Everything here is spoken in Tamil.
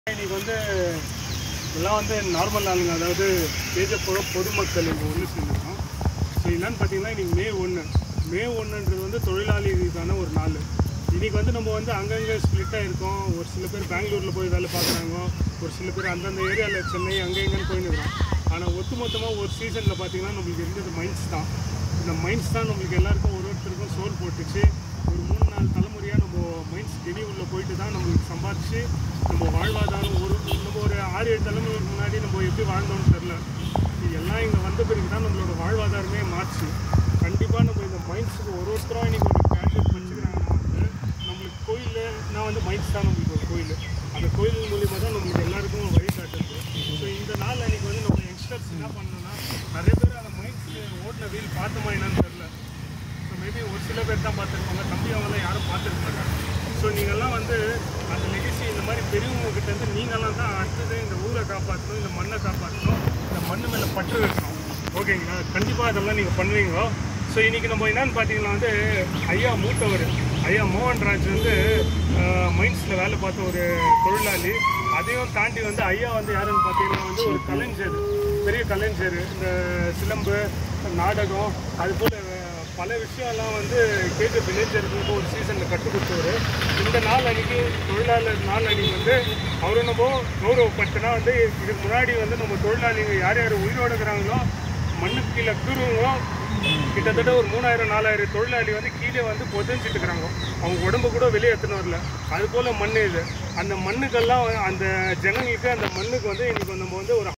இன்னைக்கு வந்து எல்லாம் வந்து நார்மல் ஆளுங்க அதாவது ஏஜப்போட பொதுமக்கள் இங்கே ஒன்று சேர்ந்துருக்கோம் ஸோ என்னன்னு பார்த்தீங்கன்னா இன்னைக்கு மே ஒன்று மே ஒன்றுன்றது வந்து தொழிலாளிகளுக்கான ஒரு நாள் இன்னைக்கு வந்து நம்ம வந்து அங்கங்கே ஸ்ப்ளிட்டாக இருக்கோம் ஒரு சில பேர் பெங்களூரில் போய் வேலை பார்க்குறாங்க ஒரு சில பேர் அந்தந்த ஏரியாவில் சென்னை அங்கே இங்கேன்னு போயின்னு இருக்கிறோம் ஆனால் ஒட்டுமொத்தமாக ஒரு சீசனில் பார்த்தீங்கன்னா நம்மளுக்கு இருந்தது மைன்ஸ் தான் இந்த மைன்ஸ் தான் நம்மளுக்கு எல்லாருக்கும் ஒரு ஒருத்தருக்கும் சோல் போட்டுச்சு ஒரு மூணு நாலு தலைமுறையாக நம்ம மைன்ஸ் கெனி உள்ள போயிட்டு தான் நம்மளுக்கு சம்பாதிச்சு நம்ம வாழ்வாதாரம் ஒரு நம்ம ஒரு ஆறு ஏழு தலைமுறைக்கு முன்னாடி நம்ம எப்படி வாழ்ந்தோம்னு தெரில இது எல்லாம் இங்கே வந்த பிறகு தான் நம்மளோட வாழ்வாதாரமே மாறுச்சு கண்டிப்பாக நம்ம இந்த மைன்ஸுக்கு ஒரு ஒருத்தரும் இன்னைக்கு ஒரு கேட்ஜெட் வச்சுக்கிறாங்கன்னா வந்து நம்மளுக்கு கோயிலில் நான் வந்து மைன்ஸ் தான் நம்மளுக்கு ஒரு கோயில் அந்த கோயில் மூலிமா தான் நம்மளுக்கு எல்லாருக்கும் ஒரு வழிகாட்டுது ஸோ இந்த நாள் அன்னைக்கு வந்து நம்ம யங்ஸ்டர்ஸ் என்ன பண்ணணும்னா நிறைய பேர் அந்த மைன்ஸ் ஓட்டின வீல் பார்த்தோமா என்னன்னு தெரில ஸோ மேபி ஒரு சில பேர் தான் பார்த்துருப்பாங்க தம்பி அவங்களாம் யாரும் பார்த்துருக்க மாட்டாங்க ஸோ நீங்கள்லாம் வந்து அந்த லெகசி இந்த மாதிரி பெரியவங்க கிட்ட இருந்து நீங்கள்லாம் தான் அடுத்தது இந்த ஊரை காப்பாற்றணும் இந்த மண்ணை காப்பாற்றணும் இந்த மண்ணு மேலே பற்று வைக்கணும் ஓகேங்களா கண்டிப்பாக அதெல்லாம் நீங்கள் பண்ணுவீங்க ஸோ இன்றைக்கி நம்ம என்னன்னு பார்த்தீங்கன்னா வந்து ஐயா மூத்தவர் ஐயா மோகன்ராஜ் வந்து மைன்ஸில் வேலை பார்த்த ஒரு தொழிலாளி அதையும் தாண்டி வந்து ஐயா வந்து யாருன்னு பார்த்தீங்கன்னா வந்து ஒரு கலைஞர் பெரிய கலைஞர் இந்த சிலம்பு நாடகம் அது போல் பல விஷயம்லாம் வந்து கேஜிஎஃப் இளைஞர்களுக்கு ஒரு சீசனில் கற்றுக் கொடுத்தவர் இந்த நாள் அன்னைக்கு தொழிலாளர் நாள் அன்னைக்கு வந்து அவரை நம்ம கௌரவப்படுத்தினா வந்து இதுக்கு முன்னாடி வந்து நம்ம தொழிலாளிங்க யார் யார் உயிரோடு இருக்கிறாங்களோ மண்ணுக்கு கீழே கீறுவோ கிட்டத்தட்ட ஒரு மூணாயிரம் நாலாயிரம் தொழிலாளி வந்து கீழே வந்து புதைஞ்சிட்டு இருக்கிறாங்க அவங்க உடம்பு கூட வெளியே எடுத்துன்னு வரல அது போல் மண் இது அந்த மண்ணுக்கெல்லாம் அந்த ஜனங்களுக்கு அந்த மண்ணுக்கு வந்து இன்னைக்கு நம்ம வந்து ஒரு